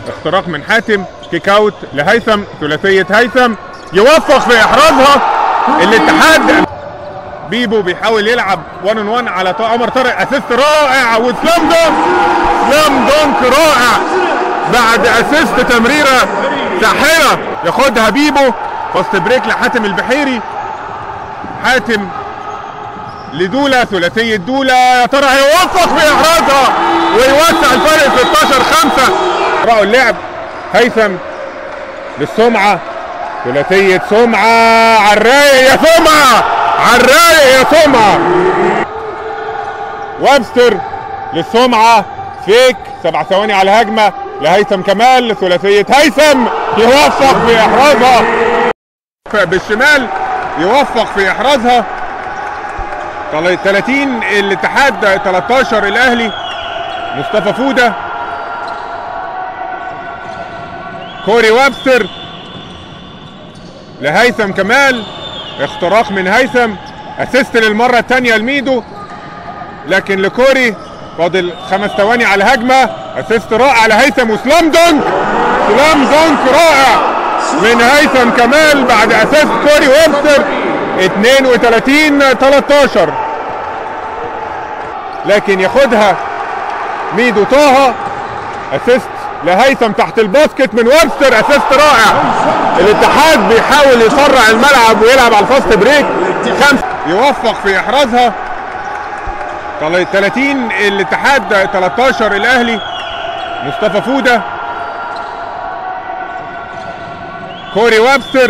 اختراق من حاتم كيك اوت لهيثم ثلاثيه هيثم يوفق في احرازها الاتحاد بيبو بيحاول يلعب 1 اون 1 على طا- عمر طارق اسيست رائع وسلام دونك سلام دونك رائع بعد اسيست تمريره ساحره ياخدها بيبو فاست بريك لحاتم البحيري حاتم لدولا ثلاثية دولا يا ترى هيوفق في احرازها ويوسع الفرق 16 5 رأوا اللعب هيثم للسمعة ثلاثية سمعة عالرايق يا سمعة عالرايق يا سمعة وابستر للسمعة فيك سبع ثواني على الهجمة لهيثم كمال ثلاثية هيثم يوفق في احرازها بالشمال يوفق في احرازها طل- 30 الاتحاد 13 الاهلي مصطفى فوده كوري وابستر لهيثم كمال اختراق من هيثم اسيست للمره الثانيه لميدو لكن لكوري فاضل خمس ثواني على الهجمه اسيست رائع لهيثم وسلام دونك سلام دونك رائع من هيثم كمال بعد اسيست كوري ويبستر 32 13 لكن ياخدها ميدو طه اسيست لهيثم تحت الباسكت من ويبستر اسيست رائع الاتحاد بيحاول يسرع الملعب ويلعب على الفاست بريك خمس يوفق في احرازها طل- 30 الاتحاد 13 الاهلي مصطفى فوده كوري وابستر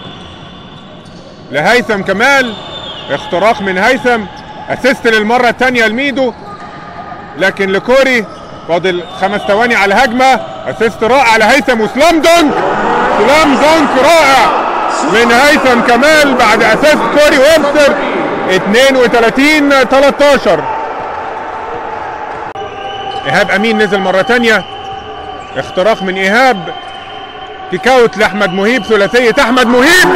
لهيثم كمال اختراق من هيثم اسيست للمره الثانيه لميدو لكن لكوري فاضل خمس ثواني على الهجمه اسيست رائع لهيثم وسلام دونك سلام دونك رائع من هيثم كمال بعد اسيست كوري ويبستر 32 13 ايهاب امين نزل مره ثانيه اختراق من ايهاب كيك اوت لاحمد مهيب ثلاثيه احمد مهيب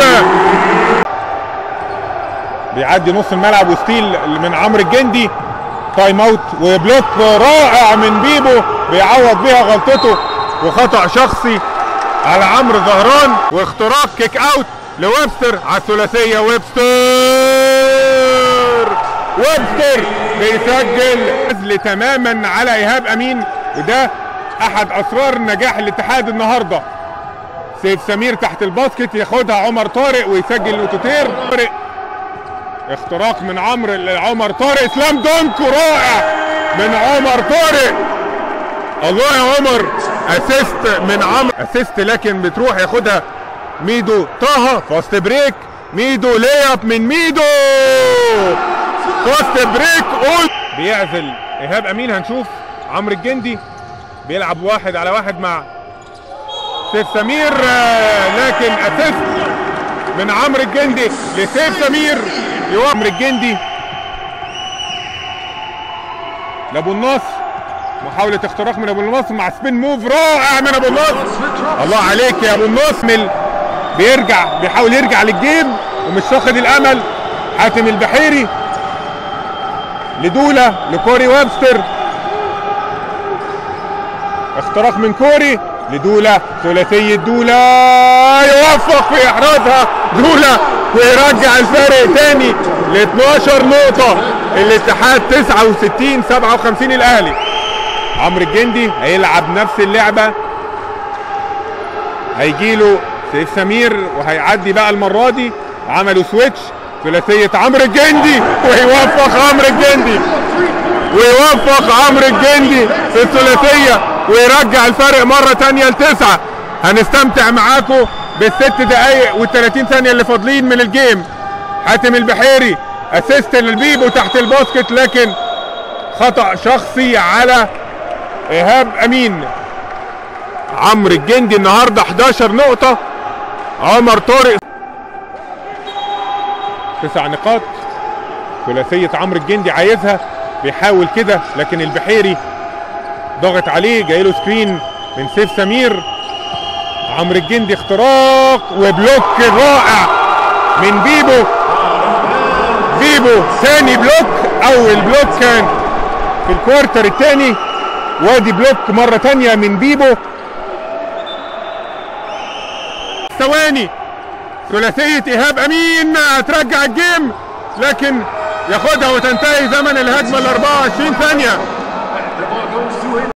بيعدي نص الملعب وستيل من عمرو الجندي تايم اوت وبلوك رائع من بيبو بيعوض بيها غلطته وخطا شخصي على عمرو زهران واختراق كيك اوت لويبستر على الثلاثيه ويبستر ويبستر بيسجل نزل تماما على ايهاب امين وده احد اسرار نجاح الاتحاد النهارده سيف سمير تحت الباسكت ياخدها عمر طارق ويسجل نقطتين طارق اختراق من عمرو لعمر طارق سلام دونك رائع من عمر طارق الله يا عمر اسيست من عمرو اسيست لكن بتروح ياخدها ميدو طه فاست بريك ميدو لياب من ميدو فاست بريك اول بيعزل ايهاب امين هنشوف عمرو الجندي بيلعب واحد على واحد مع سيف سمير آه، لكن اسيست من عمرو الجندي لسيف سمير يوم عمرو الجندي لابو النصر محاولة اختراق من ابو النصر مع سبين موف رائع من ابو النصر الله عليك يا ابو النصر مل- بيرجع بيحاول يرجع للجيم ومش واخد الامل حاتم البحيري لدولا لكوري ويبستر اختراق من كوري لدولا ثلاثية دولا يوفق في احرازها دولا ويرجع الفارق تاني ل 12 نقطة الاتحاد 69 57 الاهلي عمرو الجندي هيلعب نفس اللعبة هيجيله سيف سمير وهيعدي بقى المرة دي عملوا سويتش ثلاثية عمرو الجندي ويوفق عمرو الجندي ويوفق عمرو الجندي في الثلاثية ويرجع الفرق مرة تانية لتسعة هنستمتع معاكم بالست دقايق والثلاثين ثانية اللي فاضلين من الجيم حاتم البحيري اسيست للبيبو تحت الباسكت لكن خطأ شخصي على ايهاب امين عمرو الجندي النهارده 11 نقطة عمر طارق تسع نقاط ثلاثية عمرو الجندي عايزها بيحاول كده لكن البحيري ضغط عليه جاي له سكرين من سيف سمير عمرو الجندي اختراق وبلوك رائع من بيبو بيبو ثاني بلوك اول بلوك كان في الكوارتر الثاني وادي بلوك مرة تانية من بيبو ثواني ثلاثية إيهاب أمين هترجع الجيم لكن ياخدها وتنتهي زمن الهجمة ال 24 ثانية